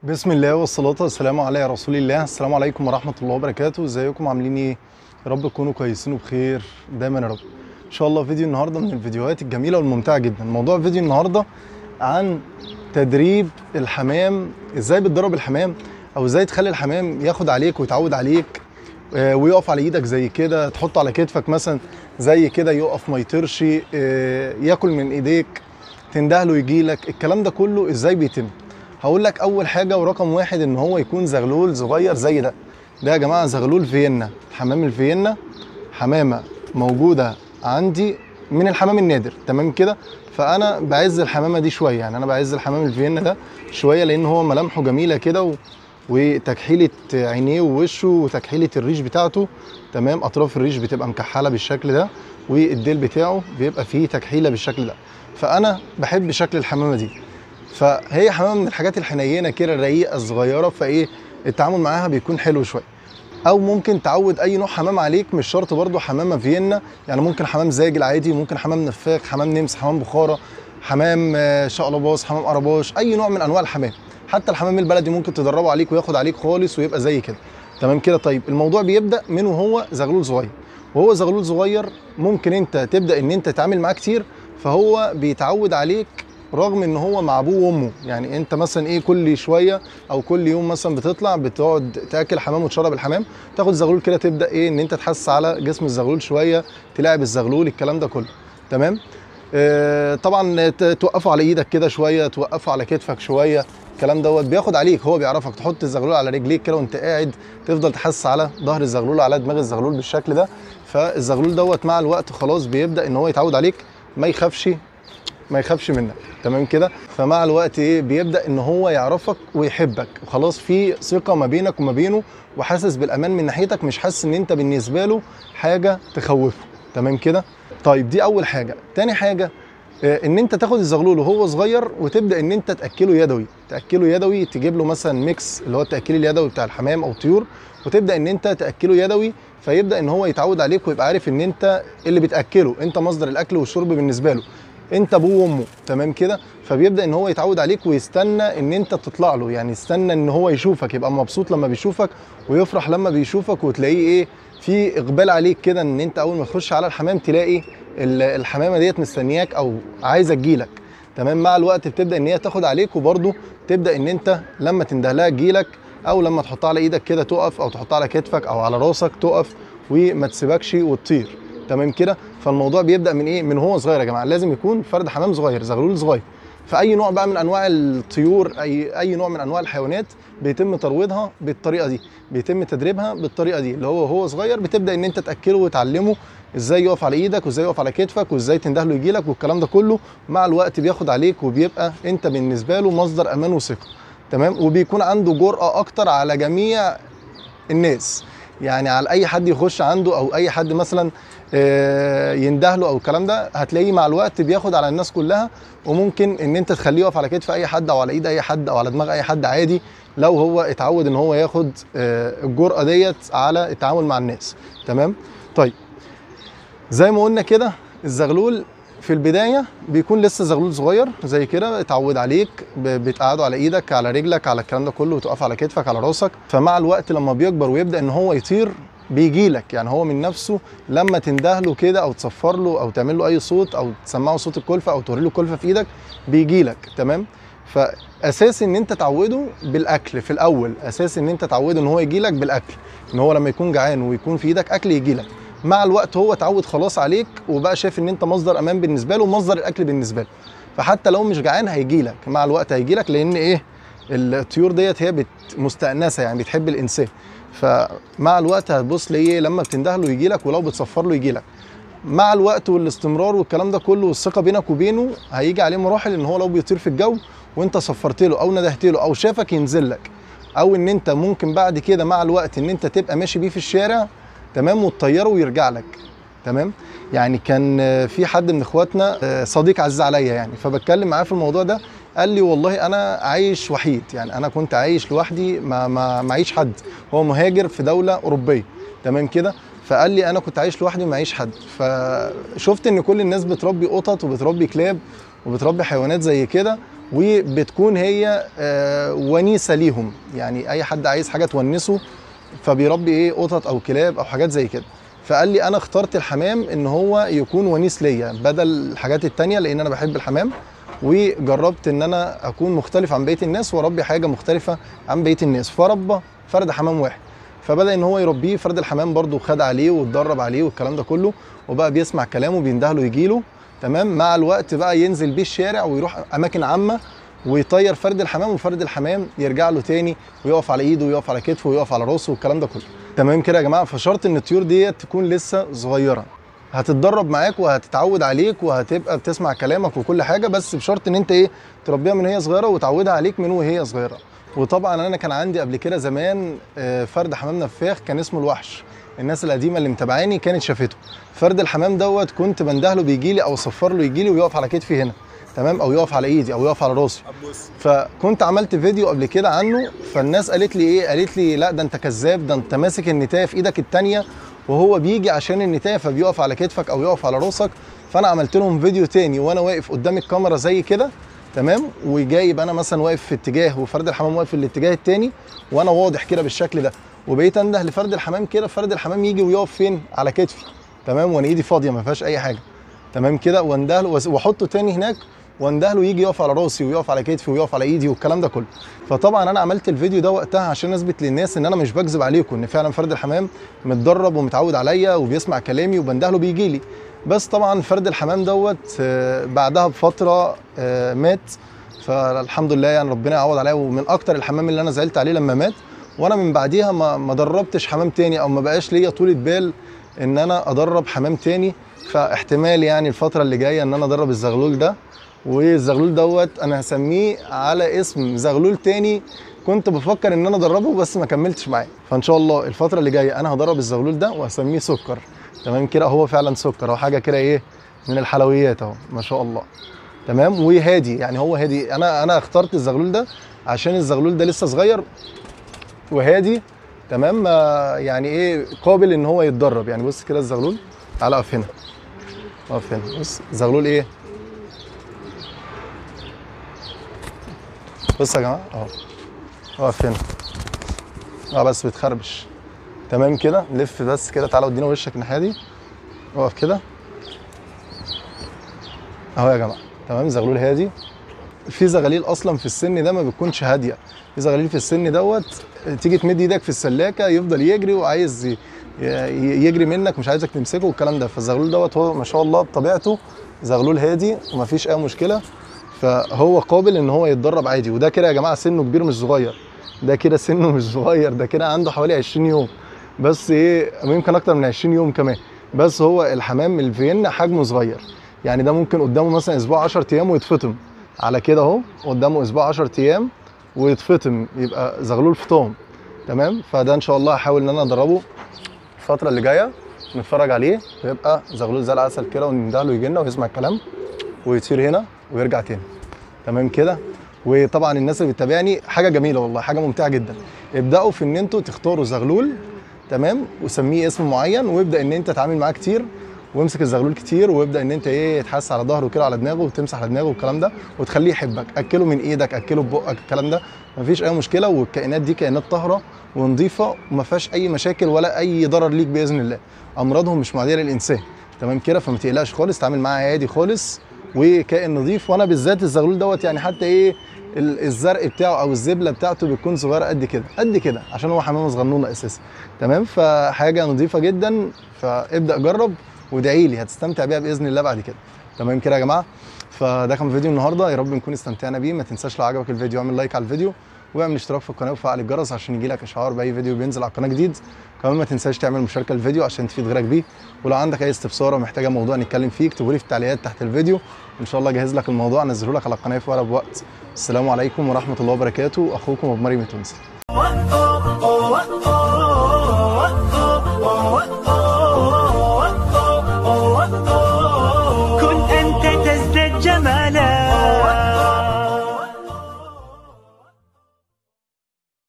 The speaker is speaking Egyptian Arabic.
بسم الله والصلاة والسلام على رسول الله السلام عليكم ورحمة الله وبركاته ازيكم عاملين ايه يا رب تكونوا كويسين وبخير دايما يا رب ان شاء الله فيديو النهارده من الفيديوهات الجميلة والممتعة جدا موضوع فيديو النهارده عن تدريب الحمام ازاي بتدرب الحمام او ازاي تخلي الحمام ياخد عليك ويتعود عليك آه، ويقف على ايدك زي كده تحطه على كتفك مثلا زي كده يقف ما يطيرش آه، ياكل من ايديك تندهله يجي لك الكلام ده كله ازاي بيتم هقول لك اول حاجه ورقم واحد ان هو يكون زغلول صغير زي ده ده يا جماعه زغلول فيينا حمام الفيينا حمامه موجوده عندي من الحمام النادر تمام كده فانا بعز الحمامه دي شويه يعني انا بعز الحمام الفيينا ده شويه لان هو ملامحه جميله كده و... وتكحيله عينيه ووشه وتكحيله الريش بتاعته تمام اطراف الريش بتبقى مكحله بالشكل ده والديل بتاعه بيبقى فيه تكحيله بالشكل ده فانا بحب شكل الحمامه دي فهي حمامه من الحاجات الحنينه كده الرقيقه الصغيره فايه التعامل معاها بيكون حلو شويه او ممكن تعود اي نوع حمام عليك مش شرط برضو حمامه فيينا يعني ممكن حمام زاجل عادي ممكن حمام نفاخ حمام نمس حمام بخاره حمام آه، شقلباص حمام قرباش اي نوع من انواع الحمام حتى الحمام البلدي ممكن تدربه عليك وياخد عليك خالص ويبقى زي كده تمام كده طيب الموضوع بيبدا من وهو زغلول صغير وهو زغلول صغير ممكن انت تبدا ان انت تتعامل معاه كتير فهو بيتعود عليك رغم ان هو مع ابوه وامه يعني انت مثلا ايه كل شويه او كل يوم مثلا بتطلع بتقعد تاكل حمام وتشرب الحمام تاخد زغلول كده تبدا ايه ان انت تحس على جسم الزغلول شويه تلاعب الزغلول الكلام ده كله تمام آه طبعا ت- توقفه على ايدك كده شويه توقفه على كتفك شويه الكلام دوت بياخد عليك هو بيعرفك تحط الزغلول على رجليك كده وانت قاعد تفضل تحس على ظهر الزغلول على دماغ الزغلول بالشكل ده فالزغلول دوت مع الوقت خلاص بيبدا ان هو يتعود عليك ما يخافش ما يخافش منك تمام كده فمع الوقت ايه بيبدا ان هو يعرفك ويحبك وخلاص في ثقه ما بينك وما بينه وحاسس بالامان من ناحيتك مش حاسس ان انت بالنسبه له حاجه تخوفه تمام كده طيب دي اول حاجه تاني حاجه آه، ان انت تاخد الزغلول وهو صغير وتبدا ان انت تاكله يدوي تاكله يدوي تجيب له مثلا ميكس اللي هو التاكيل اليدوي بتاع الحمام او الطيور وتبدا ان انت تاكله يدوي فيبدا ان هو يتعود عليك ويبقى عارف ان انت اللي بتاكله انت مصدر الاكل والشرب بالنسبه له انت ابوه وامه تمام كده فبيبدا ان هو يتعود عليك ويستنى ان انت تطلع له يعني يستنى ان هو يشوفك يبقى مبسوط لما بيشوفك ويفرح لما بيشوفك وتلاقيه ايه في اقبال عليك كده ان انت اول ما تخش على الحمام تلاقي ال- الحمامه ديت مستنياك او عايزه تجيلك تمام مع الوقت بتبدا ان هي تاخد عليك وبرده تبدا ان انت لما تندهلها تجيلك او لما تحطها على ايدك كده تقف او تحطها على كتفك او على راسك تقف وما تسيبكش وتطير تمام كده فالموضوع بيبدا من ايه من هو صغير يا جماعه لازم يكون فرد حمام صغير زغلول صغير فاي نوع بقى من انواع الطيور اي اي نوع من انواع الحيوانات بيتم ترويضها بالطريقه دي بيتم تدريبها بالطريقه دي اللي هو هو صغير بتبدا ان انت تاكله وتعلمه ازاي يقف على ايدك وازاي يقف على كتفك وازاي تندهله يجي لك والكلام ده كله مع الوقت بياخد عليك وبيبقى انت بالنسبه له مصدر امان وثقه تمام وبيكون عنده جرأه اكتر على جميع الناس يعني على اي حد يخش عنده او اي حد مثلا آه، يندهله او الكلام ده هتلاقيه مع الوقت بياخد على الناس كلها وممكن ان انت تخليه يقف على كتف اي حد او على ايد اي حد او على دماغ اي حد عادي لو هو اتعود ان هو ياخد آه، الجرأه ديت على التعامل مع الناس تمام طيب زي ما قلنا كده الزغلول في البدايه بيكون لسه زغلول صغير زي كده اتعود عليك ب- بتقعده على ايدك على رجلك على الكلام ده كله وتقف على كتفك على راسك فمع الوقت لما بيكبر ويبدا ان هو يطير بيجي لك يعني هو من نفسه لما تندهله كده او تصفر له او تعمل له اي صوت او تسمعه صوت الكلفه او توري له كلفه في ايدك بيجي لك تمام فاساس ان انت تعوده بالاكل في الاول اساس ان انت تعوده ان هو يجي لك بالاكل ان هو لما يكون جعان ويكون في ايدك اكل يجي لك مع الوقت هو اتعود خلاص عليك وبقى شايف ان انت مصدر امان بالنسبه له ومصدر الاكل بالنسبه له فحتى لو مش جعان هيجي لك مع الوقت هيجي لك لان ايه الطيور ديت هي بت مستأنسه يعني بتحب الانسان فمع الوقت هتبص ليه لما بتندهله يجي لك ولو بتصفر له يجي لك مع الوقت والاستمرار والكلام ده كله والثقه بينك وبينه هيجي عليه مراحل ان هو لو بيطير في الجو وانت صفرت له او ندهت له او شافك ينزل لك او ان انت ممكن بعد كده مع الوقت ان انت تبقى ماشي بيه في الشارع تمام وتطيره ويرجع لك تمام يعني كان آه، في حد من اخواتنا آه، صديق عزيز عليا يعني فبتكلم معاه في الموضوع ده قال لي والله انا عايش وحيد يعني انا كنت عايش لوحدي ما ما معيش حد هو مهاجر في دوله اوروبيه تمام كده فقال لي انا كنت عايش لوحدي ومعيش حد فشفت ان كل الناس بتربي قطط وبتربي كلاب وبتربي حيوانات زي كده وبتكون هي آه، ونيسه ليهم يعني اي حد عايز حاجه تونسه فبيربي ايه قطط او كلاب او حاجات زي كده فقال لي انا اخترت الحمام ان هو يكون ونيس ليا بدل الحاجات التانية لان انا بحب الحمام وجربت ان انا اكون مختلف عن بقيه الناس واربي حاجه مختلفه عن بقيه الناس فربى فرد حمام واحد فبدا ان هو يربيه فرد الحمام برضو خد عليه واتدرب عليه والكلام ده كله وبقى بيسمع كلامه بيندهله يجي له تمام مع الوقت بقى ينزل بيه الشارع ويروح اماكن عامه ويطير فرد الحمام وفرد الحمام يرجع له تاني ويقف على ايده ويقف على كتفه ويقف على راسه والكلام ده كله تمام كده يا جماعه فشرط ان الطيور ديت تكون لسه صغيره هتتدرب معاك وهتتعود عليك وهتبقى بتسمع كلامك وكل حاجه بس بشرط ان انت ايه تربيها من هي صغيره وتعودها عليك من وهي صغيره وطبعا انا كان عندي قبل كده زمان آه، فرد حمام نفاخ كان اسمه الوحش الناس القديمه اللي متابعاني كانت شافته فرد الحمام دوت كنت بندهله بيجي لي او اصفر له يجي لي ويقف على كتفي هنا تمام او يقف على ايدي او يقف على راسي فكنت عملت فيديو قبل كده عنه فالناس قالت لي ايه قالت لي لا ده انت كذاب ده انت ماسك النتايه في ايدك التانية وهو بيجي عشان النتايه فبيقف على كتفك او يقف على راسك فانا عملت لهم فيديو تاني وانا واقف قدام الكاميرا زي كده تمام وجايب انا مثلا واقف في اتجاه وفرد الحمام واقف في الاتجاه التاني وانا واضح كده بالشكل ده وبقيت انده لفرد الحمام كده فرد الحمام يجي ويقف فين على كتفي تمام وانا ايدي فاضيه ما فيهاش اي حاجه تمام كده وانده له واحطه تاني هناك وانده له يجي يقف على راسي ويقف على كتفي ويقف على ايدي والكلام ده كله فطبعا انا عملت الفيديو ده وقتها عشان اثبت للناس ان انا مش بكذب عليكم ان فعلا فرد الحمام متدرب ومتعود عليا وبيسمع كلامي وبنده له بيجي لي بس طبعا فرد الحمام دوت آه، بعدها بفتره آه، مات فالحمد لله يعني ربنا يعوض عليا ومن اكتر الحمام اللي انا زعلت عليه لما مات وانا من بعديها ما ما دربتش حمام تاني او ما بقاش ليا طولة بال ان انا ادرب حمام تاني فاحتمال يعني الفتره اللي جايه ان انا ادرب الزغلول ده والزغلول دوت انا هسميه على اسم زغلول تاني كنت بفكر ان انا ادربه بس ما كملتش معاه فان شاء الله الفتره اللي جايه انا هدرب الزغلول ده وهسميه سكر تمام كده هو فعلا سكر هو حاجه كده ايه من الحلويات اهو ما شاء الله تمام وهادي يعني هو هادي انا انا اخترت الزغلول ده عشان الزغلول ده لسه صغير وهادي تمام آه، يعني ايه قابل ان هو يتدرب يعني بص كده الزغلول تعالى اقف هنا اقف هنا بص الزغلول ايه بص يا جماعه اهو اقف هنا اه بس بتخربش تمام كده لف بس كده تعالى ودينا وشك الناحيه دي اقف كده اهو يا جماعه تمام زغلول هادي في زغاليل اصلا في السن ده ما بتكونش هاديه في زغاليل في السن دوت تيجي تمد ايدك في السلاكه يفضل يجري وعايز ي- ي- يجري منك مش عايزك تمسكه والكلام ده فالزغلول دوت هو ما شاء الله بطبيعته زغلول هادي ومفيش اي مشكله فهو قابل ان هو يتدرب عادي وده كده يا جماعه سنه كبير مش صغير ده كده سنه مش صغير ده كده عنده حوالي 20 يوم بس ايه يمكن اكتر من 20 يوم كمان بس هو الحمام الفيينا حجمه صغير يعني ده ممكن قدامه مثلا اسبوع 10 ايام ويتفطم على كده اهو قدامه اسبوع 10 ايام ويتفطم يبقى زغلول فطام تمام فده ان شاء الله هحاول ان انا ادربه الفتره اللي جايه نتفرج عليه ويبقى زغلول زي العسل كده وندهله يجي لنا ويسمع الكلام ويطير هنا ويرجع تاني تمام كده وطبعا الناس اللي بتتابعني حاجه جميله والله حاجه ممتعه جدا ابداوا في ان انتوا تختاروا زغلول تمام وسميه اسم معين وابدا ان انت تتعامل معاه كتير وامسك الزغلول كتير وابدا ان انت ايه تحس على ظهره كده على دماغه وتمسح على دماغه والكلام ده وتخليه يحبك اكله من ايدك اكله ببقك الكلام ده مفيش اي مشكله والكائنات دي كائنات طاهره ونظيفه وما فيهاش اي مشاكل ولا اي ضرر ليك باذن الله امراضهم مش معديه للانسان تمام كده فما تقلقش خالص تعامل معاه عادي خالص وكائن نظيف وانا بالذات الزغلول دوت يعني حتى ايه ال- الزرق بتاعه او الزبله بتاعته بتكون صغيره قد كده قد كده عشان هو حمامه صغنونه اساسا تمام فحاجه نظيفه جدا فابدا جرب وادعي لي هتستمتع بيها باذن الله بعد كده تمام كده يا جماعه فده كان فيديو النهارده يا رب نكون استمتعنا بيه ما تنساش لو عجبك الفيديو اعمل لايك على الفيديو واعمل اشتراك في القناه وفعل الجرس عشان يجيلك اشعار باي فيديو بينزل على القناه جديد كمان ما تنساش تعمل مشاركه للفيديو عشان تفيد غيرك بيه ولو عندك اي استفسار او محتاجه موضوع نتكلم فيه اكتبوا لي في التعليقات تحت الفيديو ان شاء الله اجهز لك الموضوع انزله لك على القناه في اقرب وقت السلام عليكم ورحمه الله وبركاته اخوكم ابو مريم التونسي